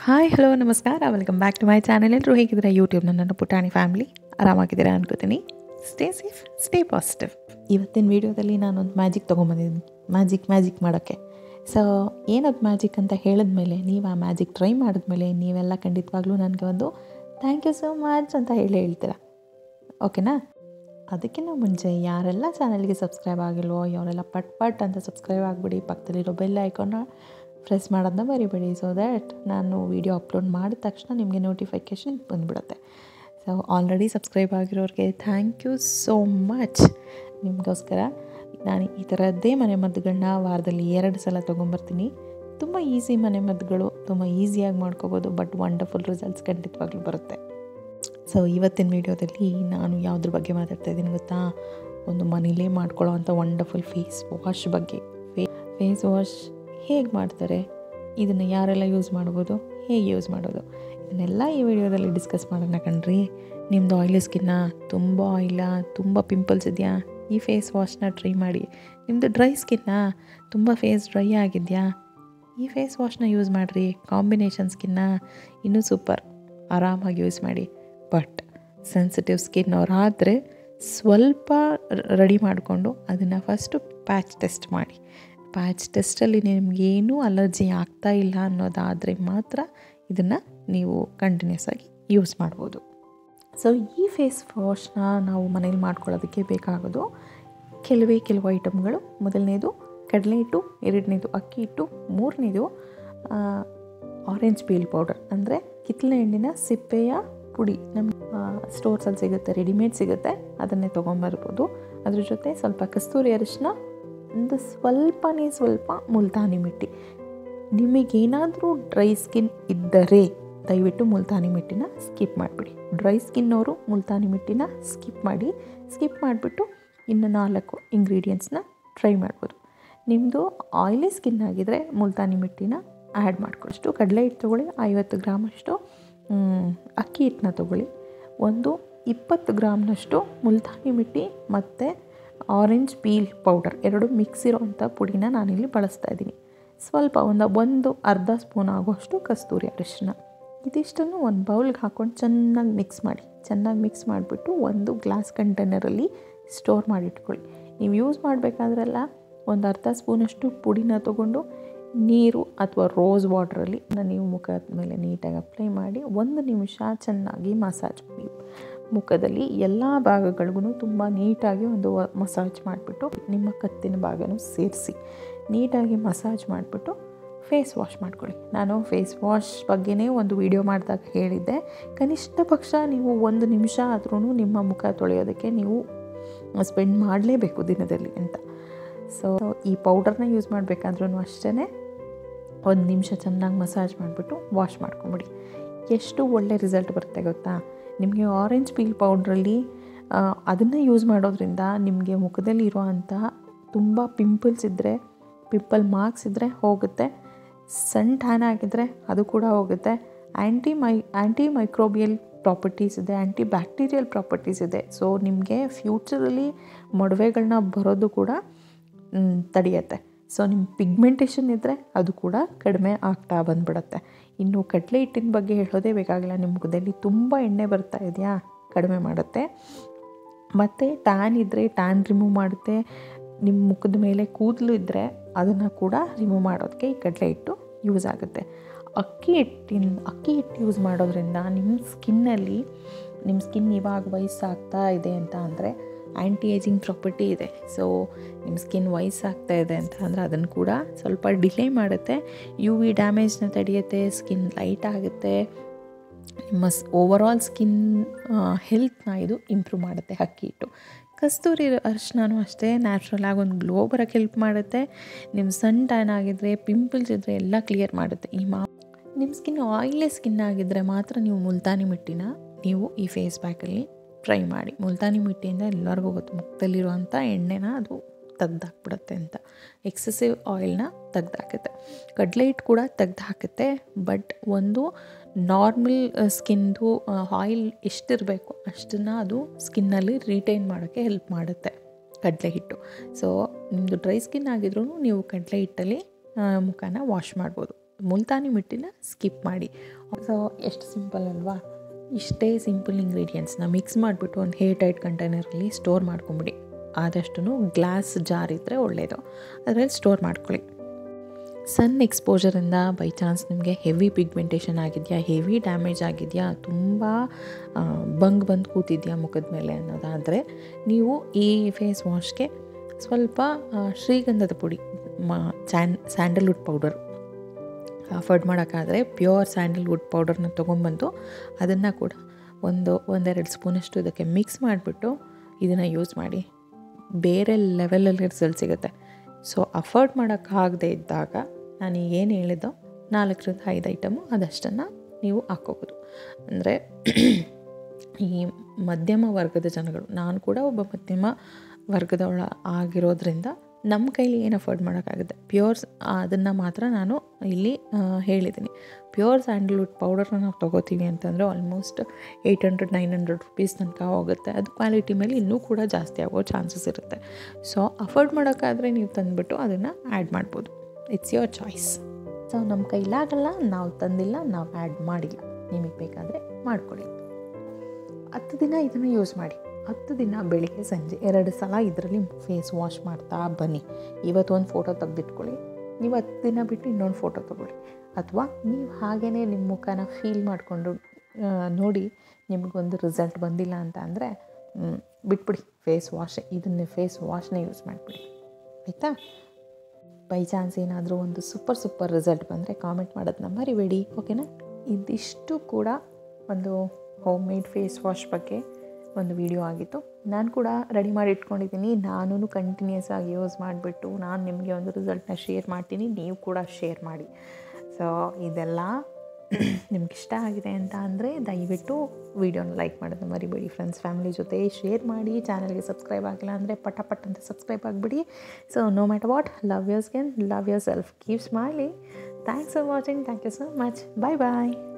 hi hello ನಮಸ್ಕಾರ welcome back to my channel ಎಲ್ಲರೂ ಹೇಗಿದ್ದೀರಾ ಯೂಟ್ಯೂಬ್ ನನ್ನ ಪುಟಾಣಿ ಫ್ಯಾಮಿಲಿ ಆರಾಮಾಗಿದ್ದೀರಾ ಅನ್ಕೋತೀನಿ ಸ್ಟೇ ಸೇಫ್ ಸ್ಟೇ ಪಾಸಿಟಿವ್ ಇವತ್ತಿನ ವೀಡಿಯೋದಲ್ಲಿ ನಾನೊಂದು ಮ್ಯಾಜಿಕ್ ತೊಗೊಂಬಂದಿದ್ದೀನಿ ಮ್ಯಾಜಿಕ್ ಮ್ಯಾಜಿಕ್ ಮಾಡೋಕ್ಕೆ ಸೊ ಏನದು ಮ್ಯಾಜಿಕ್ ಅಂತ ಹೇಳಿದ್ಮೇಲೆ ನೀವು ಆ ಮ್ಯಾಜಿಕ್ ಟ್ರೈ ಮಾಡಿದ್ಮೇಲೆ ನೀವೆಲ್ಲ ಖಂಡಿತವಾಗ್ಲೂ ನನಗೆ ಒಂದು ಥ್ಯಾಂಕ್ ಯು ಸೋ ಮಚ್ ಅಂತ ಹೇಳಿ ಹೇಳ್ತೀರಾ ಓಕೆನಾ ಅದಕ್ಕಿಂತ ಮುಂಚೆ ಯಾರೆಲ್ಲ ಚಾನಲ್ಗೆ ಸಬ್ಸ್ಕ್ರೈಬ್ ಆಗಿಲ್ವೋ ಅವರೆಲ್ಲ ಪಟ್ ಪಟ್ ಅಂತ ಸಬ್ಸ್ಕ್ರೈಬ್ ಆಗಿಬಿಡಿ ಪಕ್ಕದಲ್ಲಿರೋ ಬೆಲ್ ಐಕಾನ್ನ ಪ್ರೆಸ್ ಮಾಡೋದನ್ನ ಮರಿಬೇಡಿ ಸೊ ದ್ಯಾಟ್ ನಾನು ವೀಡಿಯೋ ಅಪ್ಲೋಡ್ ಮಾಡಿದ ತಕ್ಷಣ ನಿಮಗೆ ನೋಟಿಫಿಕೇಷನ್ ಬಂದುಬಿಡುತ್ತೆ ಸೊ ಆಲ್ರೆಡಿ ಸಬ್ಸ್ಕ್ರೈಬ್ ಆಗಿರೋರಿಗೆ ಥ್ಯಾಂಕ್ ಯು ಸೋ ಮಚ್ ನಿಮಗೋಸ್ಕರ ನಾನು ಈ ಥರದ್ದೇ ಮನೆ ಮದ್ದುಗಳನ್ನ ವಾರದಲ್ಲಿ ಎರಡು ಸಲ ತೊಗೊಂಬರ್ತೀನಿ ತುಂಬ ಈಸಿ ಮನೆ ಮದ್ದುಗಳು ತುಂಬ ಈಸಿಯಾಗಿ ಮಾಡ್ಕೋಬೋದು ಬಟ್ ವಂಡರ್ಫುಲ್ ರಿಸಲ್ಟ್ಸ್ ಖಂಡಿತವಾಗ್ಲೂ ಬರುತ್ತೆ ಸೊ ಇವತ್ತಿನ ವೀಡಿಯೋದಲ್ಲಿ ನಾನು ಯಾವುದ್ರ ಬಗ್ಗೆ ಮಾತಾಡ್ತಾ ಇದ್ದೀನಿ ಗೊತ್ತಾ ಒಂದು ಮನೇಲೇ ಮಾಡ್ಕೊಳ್ಳೋ ಅಂಥ ವಂಡರ್ಫುಲ್ ಫೇಸ್ ವಾಶ್ ಬಗ್ಗೆ ಫೇ ಫೇಸ್ ವಾಶ್ ಹೇಗೆ ಮಾಡ್ತಾರೆ ಇದನ್ನು ಯಾರೆಲ್ಲ ಯೂಸ್ ಮಾಡ್ಬೋದು ಹೇಗೆ ಯೂಸ್ ಮಾಡೋದು ಇದನ್ನೆಲ್ಲ ಈ ವಿಡಿಯೋದಲ್ಲಿ ಡಿಸ್ಕಸ್ ಮಾಡೋಣ ಕಣ್ರಿ ನಿಮ್ಮದು ಆಯಿಲಿ ಸ್ಕಿನ್ನ ತುಂಬ ಆಯಿಲ ತುಂಬ ಪಿಂಪಲ್ಸ್ ಇದೆಯಾ ಈ ಫೇಸ್ ವಾಶ್ನ ಟ್ರೈ ಮಾಡಿ ನಿಮ್ಮದು ಡ್ರೈ ಸ್ಕಿನ್ನ ತುಂಬ ಫೇಸ್ ಡ್ರೈ ಆಗಿದೆಯಾ ಈ ಫೇಸ್ ವಾಶ್ನ ಯೂಸ್ ಮಾಡಿರಿ ಕಾಂಬಿನೇಷನ್ ಸ್ಕಿನ್ನ ಇನ್ನೂ ಸೂಪರ್ ಆರಾಮಾಗಿ ಯೂಸ್ ಮಾಡಿ ಬಟ್ ಸೆನ್ಸಿಟಿವ್ ಸ್ಕಿನ್ ಅವರಾದರೆ ಸ್ವಲ್ಪ ರೆಡಿ ಮಾಡಿಕೊಂಡು ಅದನ್ನು ಫಸ್ಟು ಪ್ಯಾಚ್ ಟೆಸ್ಟ್ ಮಾಡಿ ಪ್ಯಾಚ್ ಟೆಸ್ಟಲ್ಲಿ ನಿಮಗೇನೂ ಅಲರ್ಜಿ ಆಗ್ತಾ ಇಲ್ಲ ಅನ್ನೋದಾದರೆ ಮಾತ್ರ ಇದನ್ನು ನೀವು ಕಂಟಿನ್ಯೂಸ್ ಆಗಿ ಯೂಸ್ ಮಾಡ್ಬೋದು ಸೊ ಈ ಫೇಸ್ ವಾಶ್ನ ನಾವು ಮನೇಲಿ ಮಾಡ್ಕೊಳ್ಳೋದಕ್ಕೆ ಬೇಕಾಗೋದು ಕೆಲವೇ ಕೆಲವು ಐಟಮ್ಗಳು ಮೊದಲನೇದು ಕಡಲೆ ಹಿಟ್ಟು ಎರಡನೇದು ಅಕ್ಕಿ ಹಿಟ್ಟು ಮೂರನೇದು ಆರೆಂಜ್ ಪೀಲ್ ಪೌಡರ್ ಅಂದರೆ ಕಿತ್ತಳೆ ಹಣ್ಣಿನ ಸಿಪ್ಪೆಯ ಪುಡಿ ನಮ್ಮ ಸ್ಟೋರ್ಸಲ್ಲಿ ಸಿಗುತ್ತೆ ರೆಡಿಮೇಡ್ ಸಿಗುತ್ತೆ ಅದನ್ನೇ ತೊಗೊಂಬರ್ಬೋದು ಅದ್ರ ಜೊತೆ ಸ್ವಲ್ಪ ಕಸ್ತೂರಿ ಅರಿಶಿನ ಒಂದು ಸ್ವಲ್ಪನೇ ಸ್ವಲ್ಪ ಮುಲ್ತಾನಿ ಮಿಟ್ಟಿ ನಿಮಗೇನಾದರೂ ಡ್ರೈ ಸ್ಕಿನ್ ಇದ್ದರೆ ದಯವಿಟ್ಟು ಮುಲ್ತಾನಿ ಮಿಟ್ಟಿನ ಸ್ಕಿಪ್ ಮಾಡಿಬಿಡಿ ಡ್ರೈ ಸ್ಕಿನ್ನವರು ಮುಲ್ತಾನಿ ಮಿಟ್ಟಿನ ಸ್ಕಿಪ್ ಮಾಡಿ ಸ್ಕಿಪ್ ಮಾಡಿಬಿಟ್ಟು ಇನ್ನು ನಾಲ್ಕು ಇಂಗ್ರೀಡಿಯೆಂಟ್ಸ್ನ ಟ್ರೈ ಮಾಡ್ಬೋದು ನಿಮ್ಮದು ಆಯಿಲಿ ಸ್ಕಿನ್ ಆಗಿದ್ದರೆ ಮುಲ್ತಾನಿ ಮಿಟ್ಟಿನ ಆ್ಯಡ್ ಮಾಡ್ಕೊಳ್ಳೋಷ್ಟು ಕಡಲೆ ಹಿಟ್ಟು ತೊಗೊಳ್ಳಿ ಐವತ್ತು ಗ್ರಾಮಷ್ಟು ಅಕ್ಕಿ ಹಿಟ್ಟನ್ನ ತೊಗೊಳ್ಳಿ ಒಂದು ಇಪ್ಪತ್ತು ಗ್ರಾಮ್ನಷ್ಟು ಮುಲ್ತಾನಿ ಮಿಟ್ಟಿ ಮತ್ತು ಆರೆಂಜ್ ಪೀಲ್ ಪೌಡರ್ ಎರಡು ಮಿಕ್ಸ್ ಇರೋವಂಥ ಪುಡಿನ ನಾನಿಲ್ಲಿ ಬಳಸ್ತಾ ಇದ್ದೀನಿ ಸ್ವಲ್ಪ ಒಂದು ಒಂದು ಅರ್ಧ ಸ್ಪೂನ್ ಆಗೋಷ್ಟು ಕಸ್ತೂರಿ ಅರಿಶಿನ ಇದಿಷ್ಟನ್ನು ಒಂದು ಬೌಲ್ಗೆ ಹಾಕ್ಕೊಂಡು ಚೆನ್ನಾಗಿ ಮಿಕ್ಸ್ ಮಾಡಿ ಚೆನ್ನಾಗಿ ಮಿಕ್ಸ್ ಮಾಡಿಬಿಟ್ಟು ಒಂದು ಗ್ಲಾಸ್ ಕಂಟೈನರಲ್ಲಿ ಸ್ಟೋರ್ ಮಾಡಿಟ್ಕೊಳ್ಳಿ ನೀವು ಯೂಸ್ ಮಾಡಬೇಕಾದ್ರೆಲ್ಲ ಒಂದು ಅರ್ಧ ಸ್ಪೂನಷ್ಟು ಪುಡಿನ ತೊಗೊಂಡು ನೀರು ಅಥವಾ ರೋಸ್ ವಾಟ್ರಲ್ಲಿ ನೀವು ಮುಖದ ಮೇಲೆ ನೀಟಾಗಿ ಅಪ್ಲೈ ಮಾಡಿ ಒಂದು ನಿಮಿಷ ಚೆನ್ನಾಗಿ ಮಸಾಜ್ ಮಾಡಿ ಮುಖದಲ್ಲಿ ಎಲ್ಲ ಭಾಗಗಳಿಗೂ ತುಂಬ ನೀಟಾಗಿ ಒಂದು ಮಸಾಜ್ ಮಾಡಿಬಿಟ್ಟು ನಿಮ್ಮ ಕತ್ತಿನ ಭಾಗನೂ ಸೇರಿಸಿ ನೀಟಾಗಿ ಮಸಾಜ್ ಮಾಡಿಬಿಟ್ಟು ಫೇಸ್ ವಾಶ್ ಮಾಡ್ಕೊಳ್ಳಿ ನಾನು ಫೇಸ್ ವಾಶ್ ಬಗ್ಗೆನೇ ಒಂದು ವಿಡಿಯೋ ಮಾಡಿದಾಗ ಹೇಳಿದ್ದೆ ಕನಿಷ್ಠ ಪಕ್ಷ ನೀವು ಒಂದು ನಿಮಿಷ ಆದ್ರೂ ನಿಮ್ಮ ಮುಖ ತೊಳೆಯೋದಕ್ಕೆ ನೀವು ಸ್ಪೆಂಡ್ ಮಾಡಲೇಬೇಕು ದಿನದಲ್ಲಿ ಅಂತ ಸೊ ಈ ಪೌಡರ್ನ ಯೂಸ್ ಮಾಡಬೇಕಾದ್ರೂ ಅಷ್ಟೇ ಒಂದು ನಿಮಿಷ ಚೆನ್ನಾಗಿ ಮಸಾಜ್ ಮಾಡಿಬಿಟ್ಟು ವಾಶ್ ಮಾಡ್ಕೊಂಬಿಡಿ ಎಷ್ಟು ಒಳ್ಳೆ ರಿಸಲ್ಟ್ ಬರುತ್ತೆ ಗೊತ್ತಾ ನಿಮಗೆ ಆರೆಂಜ್ ಪೀಲ್ ಪೌಡ್ರಲ್ಲಿ ಅದನ್ನು ಯೂಸ್ ಮಾಡೋದ್ರಿಂದ ನಿಮಗೆ ಮುಖದಲ್ಲಿ ಇರೋವಂಥ ತುಂಬ ಪಿಂಪಲ್ಸ್ ಇದ್ದರೆ ಪಿಂಪಲ್ ಮಾರ್ಕ್ಸ್ ಇದ್ದರೆ ಹೋಗುತ್ತೆ ಸಣ್ಣ ಟ್ಯಾನ್ ಆಗಿದ್ದರೆ ಅದು ಕೂಡ ಹೋಗುತ್ತೆ ಆ್ಯಂಟಿ ಮೈ ಆ್ಯಂಟಿ ಮೈಕ್ರೋಬಿಯಲ್ ಪ್ರಾಪರ್ಟೀಸ್ ಇದೆ ಆ್ಯಂಟಿ ಬ್ಯಾಕ್ಟೀರಿಯಲ್ ಪ್ರಾಪರ್ಟೀಸ್ ಇದೆ ಸೊ ನಿಮಗೆ ಫ್ಯೂಚರಲ್ಲಿ ಮೊಡವೆಗಳನ್ನ ಬರೋದು ಕೂಡ ತಡೆಯುತ್ತೆ ಸೊ ನಿಮ್ಮ ಪಿಗ್ಮೆಂಟೇಷನ್ ಇದ್ದರೆ ಅದು ಕೂಡ ಕಡಿಮೆ ಆಗ್ತಾ ಬಂದ್ಬಿಡುತ್ತೆ ಇನ್ನು ಕಡಲೆ ಹಿಟ್ಟಿನ ಬಗ್ಗೆ ಹೇಳೋದೇ ಬೇಕಾಗಿಲ್ಲ ನಿಮ್ಮ ಮುಖದಲ್ಲಿ ತುಂಬ ಎಣ್ಣೆ ಬರ್ತಾ ಇದೆಯಾ ಕಡಿಮೆ ಮಾಡುತ್ತೆ ಮತ್ತು ಟ್ಯಾನ್ ಇದ್ದರೆ ಟ್ಯಾನ್ ರಿಮೂವ್ ಮಾಡುತ್ತೆ ನಿಮ್ಮ ಮುಖದ ಮೇಲೆ ಕೂದಲು ಇದ್ದರೆ ಅದನ್ನು ಕೂಡ ರಿಮೂವ್ ಮಾಡೋದಕ್ಕೆ ಈ ಕಡಲೆ ಹಿಟ್ಟು ಯೂಸ್ ಆಗುತ್ತೆ ಅಕ್ಕಿ ಹಿಟ್ಟಿನ ಅಕ್ಕಿ ಹಿಟ್ಟು ಯೂಸ್ ಮಾಡೋದ್ರಿಂದ ನಿಮ್ಮ ಸ್ಕಿನ್ನಲ್ಲಿ ನಿಮ್ಮ ಸ್ಕಿನ್ ಇವಾಗ ವಯಸ್ಸಾಗ್ತಾ ಇದೆ ಅಂತ ಅಂದರೆ ಆ್ಯಂಟಿ ಏಜಿಂಗ್ ಪ್ರಾಪರ್ಟಿ ಇದೆ ಸೊ ನಿಮ್ಮ ಸ್ಕಿನ್ ವಯಸ್ಸಾಗ್ತಾ ಇದೆ ಅಂತ ಅಂದರೆ ಅದನ್ನು ಕೂಡ ಸ್ವಲ್ಪ ಡಿಲೇ ಮಾಡುತ್ತೆ ಯು ವಿ ಡ್ಯಾಮೇಜ್ನ ತಡೆಯುತ್ತೆ ಸ್ಕಿನ್ ಲೈಟ್ ಆಗುತ್ತೆ ನಿಮ್ಮ ಓವರಾಲ್ ಸ್ಕಿನ್ ಹೆಲ್ತ್ನ ಇದು ಇಂಪ್ರೂವ್ ಮಾಡುತ್ತೆ ಅಕ್ಕಿ ಹಿಟ್ಟು ಕಸ್ತೂರಿ ಅರಿಶಿನೂ ಅಷ್ಟೇ ನ್ಯಾಚುರಲ್ ಆಗಿ ಒಂದು ಗ್ಲೋ ಬರೋಕ್ಕೆ ಹೆಲ್ಪ್ ಮಾಡುತ್ತೆ ನಿಮ್ಮ ಸನ್ ಟ್ಯಾನ್ ಆಗಿದ್ದರೆ ಪಿಂಪಲ್ಸ್ ಇದ್ದರೆ ಎಲ್ಲ ಕ್ಲಿಯರ್ ಮಾಡುತ್ತೆ ಈ ಮಾ ನಿಮ್ಮ ಸ್ಕಿನ್ ಆಯಿಲಿ ಸ್ಕಿನ್ ಆಗಿದ್ದರೆ ಮಾತ್ರ ನೀವು ಮುಲ್ತಾನಿ ಮಿಟ್ಟಿನ ನೀವು ಈ ಫೇಸ್ ಪ್ಯಾಕಲ್ಲಿ ಟ್ರೈ ಮಾಡಿ ಮುಲ್ತಾನಿ ಮಿಟ್ಟಿಯಿಂದ ಎಲ್ಲರಿಗೂ ಗೊತ್ತು ಮುಖದಲ್ಲಿರುವಂಥ ಎಣ್ಣೆನ ಅದು ತೆಗ್ದಾಕ್ಬಿಡುತ್ತೆ ಅಂತ ಎಕ್ಸೆಸಿವ್ ಆಯಿಲ್ನ ತೆಗ್ದಾಕುತ್ತೆ ಕಡಲೆ ಹಿಟ್ಟು ಕೂಡ ತೆಗ್ದು ಹಾಕುತ್ತೆ ಬಟ್ ಒಂದು ನಾರ್ಮಲ್ ಸ್ಕಿನ್ದು ಆಯಿಲ್ ಎಷ್ಟಿರಬೇಕು ಅಷ್ಟನ್ನು ಅದು ಸ್ಕಿನ್ನಲ್ಲಿ ರಿಟೈನ್ ಮಾಡೋಕ್ಕೆ ಹೆಲ್ಪ್ ಮಾಡುತ್ತೆ ಕಡಲೆ ಹಿಟ್ಟು ಸೊ ನಿಮ್ಮದು ಡ್ರೈ ಸ್ಕಿನ್ ಆಗಿದ್ರೂ ನೀವು ಕಡಲೆ ಹಿಟ್ಟಲ್ಲಿ ಮುಖನ ವಾಶ್ ಮಾಡ್ಬೋದು ಮುಲ್ತಾನಿ ಮಿಟ್ಟಿನ ಸ್ಕಿಪ್ ಮಾಡಿ ಸೊ ಎಷ್ಟು ಸಿಂಪಲ್ ಅಲ್ವಾ ಇಷ್ಟೇ ಸಿಂಪಲ್ ಇಂಗ್ರೀಡಿಯೆಂಟ್ಸ್ನ ಮಿಕ್ಸ್ ಮಾಡಿಬಿಟ್ಟು ಒಂದು ಹೇರ್ ಟೈಟ್ ಕಂಟೈನರಲ್ಲಿ ಸ್ಟೋರ್ ಮಾಡ್ಕೊಂಬಿಡಿ ಆದಷ್ಟು ಗ್ಲಾಸ್ ಜಾರ್ ಇದ್ದರೆ ಒಳ್ಳೆಯದು ಅದರಲ್ಲಿ ಸ್ಟೋರ್ ಮಾಡ್ಕೊಳ್ಳಿ ಸನ್ ಎಕ್ಸ್ಪೋಜರಿಂದ ಬೈ ಚಾನ್ಸ್ ನಿಮಗೆ ಹೆವಿ ಪಿಗ್ಮೆಂಟೇಷನ್ ಆಗಿದೆಯಾ ಹೆವಿ ಡ್ಯಾಮೇಜ್ ಆಗಿದೆಯಾ ತುಂಬ ಬಂಗ್ ಬಂದು ಕೂತಿದೆಯಾ ಮುಖದ ಮೇಲೆ ಅನ್ನೋದಾದರೆ ನೀವು ಈ ಫೇಸ್ ವಾಶ್ಗೆ ಸ್ವಲ್ಪ ಶ್ರೀಗಂಧದ ಪುಡಿ ಮಾ ಸ್ಯಾನ್ ಸ್ಯಾಂಡಲ್ವುಡ್ ಪೌಡರ್ ಅಫೋರ್ಡ್ ಮಾಡೋಕ್ಕಾದರೆ ಪ್ಯೂರ್ ಸ್ಯಾಂಡಲ್ವುಡ್ ಪೌಡರ್ನ ತೊಗೊಂಬಂದು ಅದನ್ನು ಕೂಡ ಒಂದು ಒಂದೆರಡು ಸ್ಪೂನಷ್ಟು ಇದಕ್ಕೆ ಮಿಕ್ಸ್ ಮಾಡಿಬಿಟ್ಟು ಇದನ್ನು ಯೂಸ್ ಮಾಡಿ ಬೇರೆ ಲೆವೆಲಲ್ಲಿ ರಿಸಲ್ಟ್ ಸಿಗುತ್ತೆ ಸೊ ಅಫೋರ್ಡ್ ಮಾಡೋಕ್ಕಾಗದೇ ಇದ್ದಾಗ ನಾನು ಏನು ಹೇಳಿದ್ದೋ ನಾಲ್ಕರಿಂದ ಐದು ಐಟಮು ಅದಷ್ಟನ್ನು ನೀವು ಹಾಕ್ಕೋಬೋದು ಅಂದರೆ ಈ ಮಧ್ಯಮ ವರ್ಗದ ಜನಗಳು ನಾನು ಕೂಡ ಒಬ್ಬ ಮಧ್ಯಮ ವರ್ಗದವಳ ಆಗಿರೋದ್ರಿಂದ ನಮ್ಮ ಕೈಲಿ ಏನು ಅಫೋರ್ಡ್ ಮಾಡೋಕ್ಕಾಗುತ್ತೆ ಪ್ಯೂರ್ಸ್ ಅದನ್ನು ಮಾತ್ರ ನಾನು ಇಲ್ಲಿ ಹೇಳಿದ್ದೀನಿ ಪ್ಯೂರ್ ಸ್ಯಾಂಡಲ್ವುಡ್ ಪೌಡರ್ನ ನಾವು ತೊಗೋತೀವಿ ಅಂತಂದರೆ almost eight hundred nine hundred rupees ತನಕ ಹೋಗುತ್ತೆ ಅದು ಕ್ವಾಲಿಟಿ ಮೇಲೆ ಇನ್ನೂ ಕೂಡ ಜಾಸ್ತಿ ಆಗೋ ಚಾನ್ಸಸ್ ಇರುತ್ತೆ ಸೊ ಅಫೋರ್ಡ್ ಮಾಡೋಕ್ಕಾದರೆ ನೀವು ತಂದುಬಿಟ್ಟು ಅದನ್ನು ಆ್ಯಡ್ ಮಾಡ್ಬೋದು ಇಟ್ಸ್ ಯುವರ್ ಚಾಯ್ಸ್ ಸೊ ನಮ್ಮ ಕೈಲಾಗಲ್ಲ ನಾವು ತಂದಿಲ್ಲ ನಾವು ಆ್ಯಡ್ ಮಾಡಿಲ್ಲ ನಿಮಗೆ ಬೇಕಾದರೆ ಮಾಡ್ಕೊಳ್ಳಿ ಹತ್ತು ದಿನ ಇದನ್ನು ಯೂಸ್ ಮಾಡಿ ಹತ್ತು ದಿನ ಬೆಳಿಗ್ಗೆ ಸಂಜೆ ಎರಡು ಸಲ ಇದರಲ್ಲಿ ಫೇಸ್ ವಾಶ್ ಮಾಡ್ತಾ ಬನ್ನಿ ಇವತ್ತು ಒಂದು ಫೋಟೋ ತೆಗೆದಿಟ್ಕೊಳ್ಳಿ ನೀವು ಹತ್ತು ದಿನ ಬಿಟ್ಟು ಇನ್ನೊಂದು ಫೋಟೋ ತೊಗೊಳ್ಳಿ ಅಥವಾ ನೀವು ಹಾಗೇ ನಿಮ್ಮ ಮುಖನ ಫೀಲ್ ಮಾಡಿಕೊಂಡು ನೋಡಿ ನಿಮಗೊಂದು ರಿಸಲ್ಟ್ ಬಂದಿಲ್ಲ ಅಂತ ಅಂದರೆ ಬಿಟ್ಬಿಡಿ ಫೇಸ್ ವಾಶ್ ಇದನ್ನೇ ಫೇಸ್ ವಾಶ್ನೇ ಯೂಸ್ ಮಾಡಿಬಿಡಿ ಆಯಿತಾ ಬೈ ಚಾನ್ಸ್ ಏನಾದರೂ ಒಂದು ಸೂಪರ್ ಸೂಪರ್ ರಿಸಲ್ಟ್ ಬಂದರೆ ಕಾಮೆಂಟ್ ಮಾಡೋದನ್ನ ಮರಿಬೇಡಿ ಓಕೆನಾ ಇದಿಷ್ಟು ಕೂಡ ಒಂದು ಹೋಮ್ ಮೇಡ್ ಫೇಸ್ ವಾಶ್ ಬಗ್ಗೆ ಒಂದು ವಿಡಿಯೋ ಆಗಿತ್ತು ನಾನು ಕೂಡ ರೆಡಿ ಮಾಡಿ ಇಟ್ಕೊಂಡಿದ್ದೀನಿ ನಾನು ಕಂಟಿನ್ಯೂಸ್ ಆಗಿ ಯೂಸ್ ಮಾಡಿಬಿಟ್ಟು ನಾನು ನಿಮಗೆ ಒಂದು ರಿಸಲ್ಟ್ನ ಶೇರ್ ಮಾಡ್ತೀನಿ ನೀವು ಕೂಡ ಶೇರ್ ಮಾಡಿ ಸೊ ಇದೆಲ್ಲ ನಿಮ್ಗೆ ಇಷ್ಟ ಆಗಿದೆ ಅಂತ ಅಂದರೆ ದಯವಿಟ್ಟು ವೀಡಿಯೋನ ಲೈಕ್ ಮಾಡೋದು ಮರಿಬೇಡಿ ಫ್ರೆಂಡ್ಸ್ ಫ್ಯಾಮಿಲಿ ಜೊತೆ ಶೇರ್ ಮಾಡಿ ಚಾನಲ್ಗೆ ಸಬ್ಸ್ಕ್ರೈಬ್ ಆಗಿಲ್ಲ ಅಂದರೆ ಪಟ ಪಟ್ ಅಂತ ಸಬ್ಸ್ಕ್ರೈಬ್ ಆಗಿಬಿಡಿ so no matter what love yours can love yourself keep smiley thanks for watching thank you so much bye bye